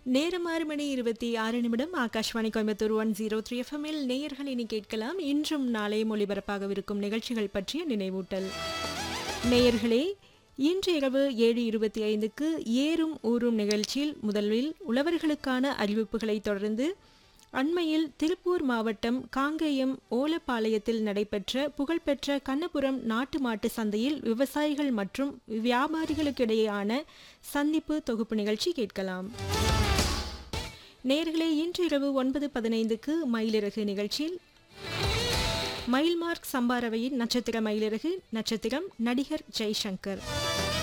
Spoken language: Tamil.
நேரம் ஆறு மணி இருபத்தி ஆறு நிமிடம் Akashvani Coimbatore one zero three எஃப்எம்மில் நேயர்கள் இனி கேட்கலாம் இன்றும் நாளையும் ஒளிபரப்பாகவிருக்கும் நிகழ்ச்சிகள் பற்றிய நினைவூட்டல் நேயர்களே இன்று இரவு ஏழு இருபத்தி ஐந்துக்கு ஏறும் ஊறும் நிகழ்ச்சியில் முதலில் உழவர்களுக்கான அறிவிப்புகளை தொடர்ந்து அண்மையில் திருப்பூர் மாவட்டம் காங்கேயம் ஓலப்பாளையத்தில் நடைபெற்ற புகழ்பெற்ற கண்ணபுரம் நாட்டு மாட்டு சந்தையில் விவசாயிகள் மற்றும் வியாபாரிகளுக்கிடையேயான சந்திப்பு தொகுப்பு நிகழ்ச்சி கேட்கலாம் நேர்களே இன்று இரவு ஒன்பது பதினைந்துக்கு மயிலிறகு நிகழ்ச்சியில் மயில்மார்க் சம்பாரவையின் நட்சத்திர மயிலிறகு நட்சத்திரம் நடிகர் ஜெய்சங்கர்